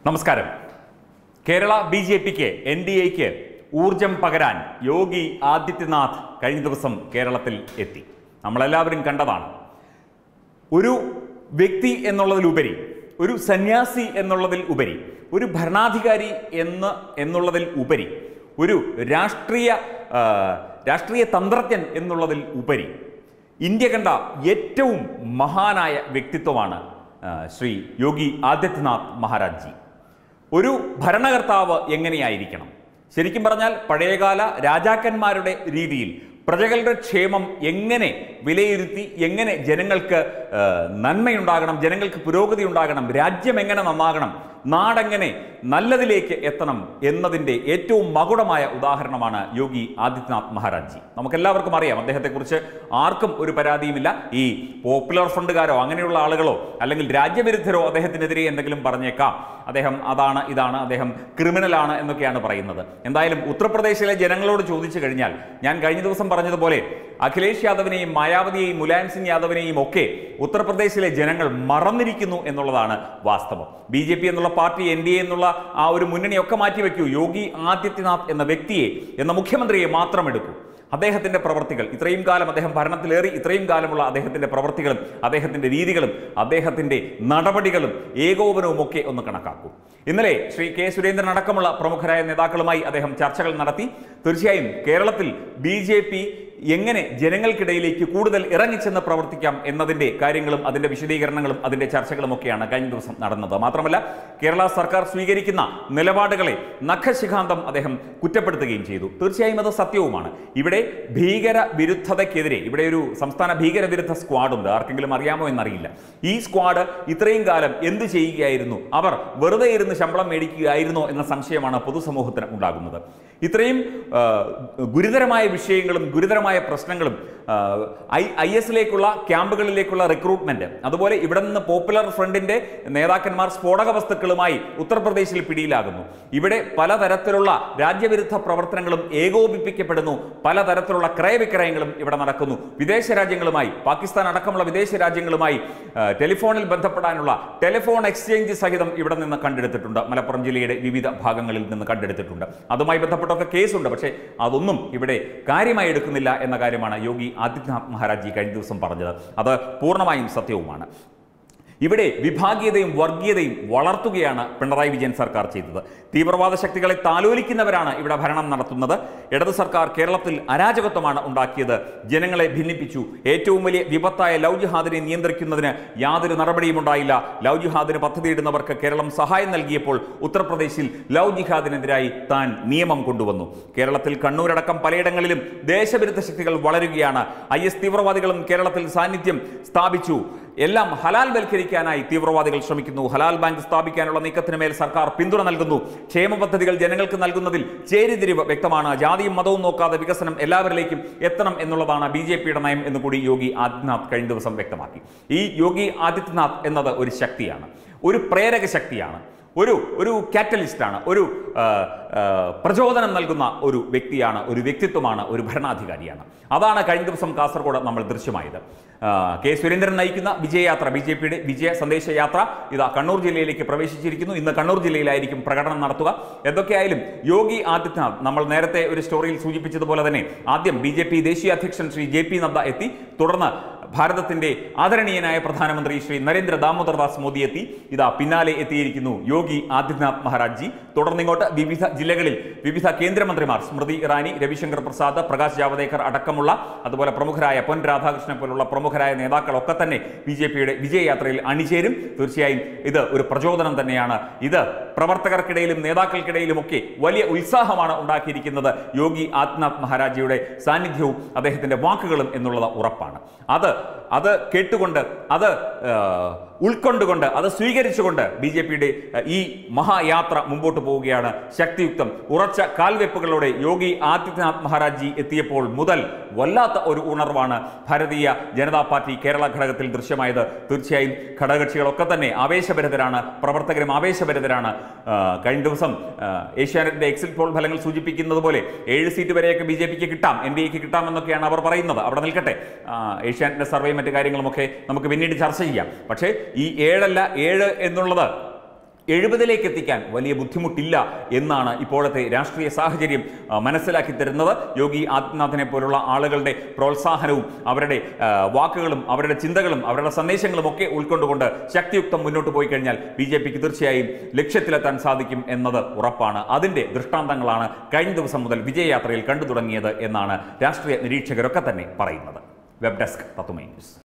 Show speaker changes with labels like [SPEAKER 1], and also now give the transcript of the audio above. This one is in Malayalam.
[SPEAKER 1] നമസ്കാരം കേരള ബി ജെ പിക്ക് എൻ ഡി എക്ക് ഊർജം പകരാൻ യോഗി ആദിത്യനാഥ് കഴിഞ്ഞ ദിവസം കേരളത്തിൽ എത്തി നമ്മളെല്ലാവരും കണ്ടതാണ് ഒരു വ്യക്തി എന്നുള്ളതിലുപരി ഒരു സന്യാസി എന്നുള്ളതിൽ ഉപരി ഒരു ഭരണാധികാരി എന്ന് എന്നുള്ളതിൽ ഉപരി ഒരു രാഷ്ട്രീയ ആ, രാഷ്ട്രീയ തന്ത്രജ്ഞൻ എന്നുള്ളതിൽ ഉപരി ഇന്ത്യ കണ്ട ഏറ്റവും മഹാനായ വ്യക്തിത്വമാണ് ആ, ശ്രീ യോഗി ആദിത്യനാഥ് മഹാരാജ് ജി ഒരു ഭരണകർത്താവ് എങ്ങനെയായിരിക്കണം ശരിക്കും പറഞ്ഞാൽ പഴയകാല രാജാക്കന്മാരുടെ രീതിയിൽ പ്രജകളുടെ ക്ഷേമം എങ്ങനെ വിലയിരുത്തി എങ്ങനെ ജനങ്ങൾക്ക് ആ, നന്മയുണ്ടാകണം ജനങ്ങൾക്ക് പുരോഗതി ഉണ്ടാകണം രാജ്യം എങ്ങനെ നന്നാകണം നാടെങ്ങനെ നല്ലതിലേക്ക് എത്തണം എന്നതിൻ്റെ ഏറ്റവും മകുടമായ ഉദാഹരണമാണ് യോഗി ആദിത്യനാഥ് മഹാരാജ് ജി നമുക്കെല്ലാവർക്കും അറിയാം അദ്ദേഹത്തെക്കുറിച്ച് ആർക്കും ഒരു പരാതിയുമില്ല ഈ പോപ്പുലർ ഫണ്ടുകാരോ അങ്ങനെയുള്ള ആളുകളോ അല്ലെങ്കിൽ രാജ്യവിരുദ്ധരോ അദ്ദേഹത്തിനെതിരെ എന്തെങ്കിലും പറഞ്ഞേക്കാം അദ്ദേഹം അതാണ് ഇതാണ് അദ്ദേഹം ക്രിമിനലാണ് എന്നൊക്കെയാണ് പറയുന്നത് എന്തായാലും ഉത്തർപ്രദേശിലെ ജനങ്ങളോട് ചോദിച്ചു കഴിഞ്ഞാൽ ഞാൻ കഴിഞ്ഞ ദിവസം പറഞ്ഞതുപോലെ അഖിലേഷ് യാദവിനെയും മായാവതിയെയും മുലായം സിംഗ് യാദവിനെയും ഒക്കെ ഉത്തർപ്രദേശിലെ ജനങ്ങൾ മറന്നിരിക്കുന്നു എന്നുള്ളതാണ് വാസ്തവം ബി ജെ പി എന്നുള്ള പാർട്ടി എൻ ഡി എ എന്നുള്ള ആ ഒരു മുന്നണിയൊക്കെ മാറ്റിവെക്കൂ യോഗി ആദിത്യനാഥ് എന്ന വ്യക്തിയെ എന്ന മുഖ്യമന്ത്രിയെ മാത്രം എടുക്കൂ അദ്ദേഹത്തിന്റെ പ്രവർത്തികൾ ഇത്രയും കാലം അദ്ദേഹം ഭരണത്തിലേറി ഇത്രയും കാലമുള്ള അദ്ദേഹത്തിന്റെ പ്രവർത്തികളും അദ്ദേഹത്തിന്റെ രീതികളും അദ്ദേഹത്തിന്റെ നടപടികളും ഏകോപനവും ഒക്കെ ഒന്ന് കണക്കാക്കൂ ഇന്നലെ ശ്രീ കെ സുരേന്ദ്രൻ അടക്കമുള്ള പ്രമുഖരായ നേതാക്കളുമായി അദ്ദേഹം ചർച്ചകൾ നടത്തി തീർച്ചയായും കേരളത്തിൽ ബി ജെ പി എങ്ങനെ ജനങ്ങൾക്കിടയിലേക്ക് കൂടുതൽ ഇറങ്ങിച്ചെന്ന് പ്രവർത്തിക്കാം എന്നതിന്റെ കാര്യങ്ങളും അതിന്റെ വിശദീകരണങ്ങളും അതിന്റെ ചർച്ചകളും ഒക്കെയാണ് കഴിഞ്ഞ ദിവസം നടന്നത് മാത്രമല്ല കേരള സർക്കാർ സ്വീകരിക്കുന്ന നിലപാടുകളെ നഖശിഖാന്തം അദ്ദേഹം കുറ്റപ്പെടുത്തുകയും ചെയ്തു തീർച്ചയായും അത് സത്യവുമാണ് ഇവിടെ ഭീകര വിരുദ്ധതയ്ക്കെതിരെ ഇവിടെ ഒരു സംസ്ഥാന ഭീകരവിരുദ്ധ സ്ക്വാഡുണ്ട് ആർക്കെങ്കിലും അറിയാമോ എന്നറിയില്ല ഈ സ്ക്വാഡ് ഇത്രയും കാലം എന്ത് ചെയ്യുകയായിരുന്നു അവർ വെറുതെ ഇരുന്ന് ശമ്പളം മേടിക്കുകയായിരുന്നോ എന്ന സംശയമാണ് പൊതുസമൂഹത്തിന് ഉണ്ടാകുന്നത് ഇത്രയും ആ, ഗുരുതരമായ വിഷയങ്ങളും ഗുരുതരമായ പ്രശ്നങ്ങളും ഐ ഐ എസിലേക്കുള്ള ക്യാമ്പുകളിലേക്കുള്ള റിക്രൂട്ട്മെന്റ് അതുപോലെ ഇവിടെ നിന്ന് പോപ്പുലർ ഫ്രണ്ടിന്റെ നേതാക്കന്മാർ സ്ഫോടക വസ്തുക്കളുമായി ഉത്തർപ്രദേശിൽ പിടിയിലാകുന്നു ഇവിടെ പലതരത്തിലുള്ള രാജ്യവിരുദ്ധ പ്രവർത്തനങ്ങളും ഏകോപിപ്പിക്കപ്പെടുന്നു പലതരത്തിലുള്ള ക്രയവിക്രയങ്ങളും ഇവിടെ നടക്കുന്നു വിദേശ രാജ്യങ്ങളുമായി പാകിസ്ഥാൻ അടക്കമുള്ള വിദേശ രാജ്യങ്ങളുമായി ആ, ടെലിഫോണിൽ ബന്ധപ്പെടാനുള്ള ടെലിഫോൺ എക്സ്ചേഞ്ച് സഹിതം ഇവിടെ നിന്ന് കണ്ടെടുത്തിട്ടുണ്ട് മലപ്പുറം ജില്ലയുടെ വിവിധ ഭാഗങ്ങളിൽ നിന്ന് കണ്ടെടുത്തിട്ടുണ്ട് അതുമായി ബന്ധപ്പെട്ടൊക്കെ കേസുണ്ട് പക്ഷേ അതൊന്നും ഇവിടെ കാര്യമായി എടുക്കുന്നില്ല എന്ന കാര്യമാണ് യോഗി ആദിത്യനാഥ് മഹാരാജ് ജി കഴിഞ്ഞ ദിവസം പറഞ്ഞത് അത് പൂർണ്ണമായും സത്യവുമാണ് ഇവിടെ വിഭാഗീയതയും വർഗീയതയും വളർത്തുകയാണ് പിണറായി വിജയൻ സർക്കാർ ചെയ്തത് തീവ്രവാദ ശക്തികളെ താലോലിക്കുന്നവരാണ് ഇവിടെ ഭരണം നടത്തുന്നത് ഇടത് സർക്കാർ കേരളത്തിൽ അരാജകത്വമാണ് ഉണ്ടാക്കിയത് ജനങ്ങളെ ഭിന്നിപ്പിച്ചു ഏറ്റവും വലിയ വിപത്തായ ലവ് ജിഹാദിനെ നിയന്ത്രിക്കുന്നതിന് യാതൊരു നടപടിയും ഉണ്ടായില്ല ലവ് ജിഹാദിന് പദ്ധതിയിടുന്നവർക്ക് കേരളം സഹായം നൽകിയപ്പോൾ ഉത്തർപ്രദേശിൽ ലവ് ജിഹാദിനെതിരായി താൻ നിയമം കൊണ്ടുവന്നു കേരളത്തിൽ കണ്ണൂരടക്കം പലയിടങ്ങളിലും ദേശവിരുദ്ധ ശക്തികൾ വളരുകയാണ് ഐ എസ് തീവ്രവാദികളും കേരളത്തിൽ സാന്നിധ്യം സ്ഥാപിച്ചു എല്ലാം ഹലാൽ വൽക്കരിക്കാനായി തീവ്രവാദികൾ ശ്രമിക്കുന്നു ഹലാൽ ബാങ്ക് സ്ഥാപിക്കാനുള്ള നീക്കത്തിന് മേൽ സർക്കാർ പിന്തുണ നൽകുന്നു ക്ഷേമ പദ്ധതികൾ ജനങ്ങൾക്ക് നൽകുന്നതിൽ ചേരിതിരിവ് വ്യക്തമാണ് ജാതിയും മതവും നോക്കാതെ വികസനം എല്ലാവരിലേക്കും എത്തണം എന്നുള്ളതാണ് ബി ജെ പിയുടെ നയം എന്ന് കൂടി യോഗി ആദിത്യനാഥ് കഴിഞ്ഞ ദിവസം വ്യക്തമാക്കി ഈ യോഗി ആദിത്യനാഥ് എന്നത് ഒരു ശക്തിയാണ് ഒരു പ്രേരക ശക്തിയാണ് ഒരു ഒരു കാറ്റലിസ്റ്റാണ് ഒരു ആ, ആ, പ്രചോദനം നൽകുന്ന ഒരു വ്യക്തിയാണ് ഒരു വ്യക്തിത്വമാണ് ഒരു ഭരണാധികാരിയാണ് അതാണ് കഴിഞ്ഞ ദിവസം കാസർഗോഡ് നമ്മൾ ദൃശ്യമായത് ആ, കെ സുരേന്ദ്രൻ നയിക്കുന്ന വിജയയാത്ര ബി ജെ പിയുടെ വിജയ സന്ദേശയാത്ര ഇതാ കണ്ണൂർ ജില്ലയിലേക്ക് പ്രവേശിച്ചിരിക്കുന്നു ഇന്ന് കണ്ണൂർ ജില്ലയിലായിരിക്കും പ്രകടനം നടത്തുക എന്തൊക്കെയായാലും യോഗി ആദിത്യനാഥ് നമ്മൾ നേരത്തെ ഒരു സ്റ്റോറിയിൽ സൂചിപ്പിച്ചതുപോലെ തന്നെ ആദ്യം ബി ജെ പി ദേശീയ അധ്യക്ഷൻ ശ്രീ ജെ പി നദ്ദ എത്തി തുടർന്ന് ഭാരതത്തിന്റെ ആദരണീയനായ പ്രധാനമന്ത്രി ശ്രീ നരേന്ദ്ര ദാമോദർദാസ് മോദി എത്തി ഇതാ പിന്നാലെ എത്തിയിരിക്കുന്നു യോഗി ആദിത്യനാഥ് മഹാരാജ് ജി തുടർന്നിങ്ങോട്ട് വിവിധ ജില്ലകളിൽ വിവിധ കേന്ദ്രമന്ത്രിമാർ സ്മൃതി ഇറാനി രവിശങ്കർ പ്രസാദ് പ്രകാശ് ജാവദേക്കർ അടക്കമുള്ള അതുപോലെ പ്രമുഖരായ പൊൻ രാധാകൃഷ്ണൻ പോലുള്ള പ്രമുഖരായ നേതാക്കളൊക്കെ തന്നെ ബി ജെ പിയുടെ വിജയയാത്രയിൽ അണിചേരും തീർച്ചയായും ഇത് ഒരു പ്രചോദനം തന്നെയാണ് ഇത് പ്രവർത്തകർക്കിടയിലും നേതാക്കൾക്കിടയിലുമൊക്കെ വലിയ ഉത്സാഹമാണ് ഉണ്ടാക്കിയിരിക്കുന്നത് യോഗി ആദിത്യനാഥ് മഹാരാജിയുടെ സാന്നിധ്യവും അദ്ദേഹത്തിന്റെ വാക്കുകളും എന്നുള്ളത് ഉറപ്പാണ് അത് അത് കേട്ടുകൊണ്ട് അത് ആ, ഉൾക്കൊണ്ടുകൊണ്ട് അത് സ്വീകരിച്ചുകൊണ്ട് ബി ജെ പിയുടെ ഈ മഹായാത്ര മുമ്പോട്ട് പോവുകയാണ് ശക്തിയുക്തം ഉറച്ച കാൽവെപ്പുകളോടെ യോഗി ആദിത്യനാഥ് മഹാരാജ് ജി എത്തിയപ്പോൾ മുതൽ വല്ലാത്ത ഒരു ഉണർവാണ് ഭാരതീയ ജനതാ പാർട്ടി കേരള ഘടകത്തിൽ ദൃശ്യമായത് തീർച്ചയായും ഘടകകക്ഷികളൊക്കെ തന്നെ ആവേശഭരിതരാണ് പ്രവർത്തകരും ആവേശഭരിതരാണ് ആ, കഴിഞ്ഞ ദിവസം ആ, ഏഷ്യാനെറ്റിന്റെ എക്സിറ്റ് പോൾ ഫലങ്ങൾ സൂചിപ്പിക്കുന്നത് പോലെ ഏഴ് സീറ്റ് വരെയൊക്കെ ബി ജെ പിക്ക് കിട്ടാം എൻ ഡി എക്ക് കിട്ടാം എന്നൊക്കെയാണ് അവർ പറയുന്നത് അവിടെ നിൽക്കട്ടെ ആ, ഏഷ്യാനെറ്റിന്റെ സർവേയും മറ്റു കാര്യങ്ങളുമൊക്കെ നമുക്ക് പിന്നീട് ചർച്ച ചെയ്യാം പക്ഷേ ഈ ഏഴല്ല ഏഴ് എന്നുള്ളത് എഴുപതിലേക്ക് എത്തിക്കാൻ വലിയ ബുദ്ധിമുട്ടില്ല എന്നാണ് ഇപ്പോഴത്തെ രാഷ്ട്രീയ സാഹചര്യം ആ, മനസ്സിലാക്കി തരുന്നത് യോഗി ആദിത്യനാഥിനെ പോലുള്ള ആളുകളുടെ പ്രോത്സാഹനവും അവരുടെ ആ, വാക്കുകളും അവരുടെ ചിന്തകളും അവരുടെ സന്ദേശങ്ങളും ഒക്കെ ഉൾക്കൊണ്ടുകൊണ്ട് ശക്തിയുക്തം മുന്നോട്ട് പോയി കഴിഞ്ഞാൽ ബി ജെ പിക്ക് തീർച്ചയായും ലക്ഷ്യത്തിലെത്താൻ സാധിക്കും എന്നത് ഉറപ്പാണ് അതിൻ്റെ ദൃഷ്ടാന്തങ്ങളാണ് കഴിഞ്ഞ ദിവസം മുതൽ വിജയയാത്രയിൽ കണ്ടു തുടങ്ങിയത് എന്നാണ് രാഷ്ട്രീയ നിരീക്ഷകരൊക്കെ തന്നെ പറയുന്നത് വെബ് ഡെസ്ക് തത്തുമൈ ന്യൂസ്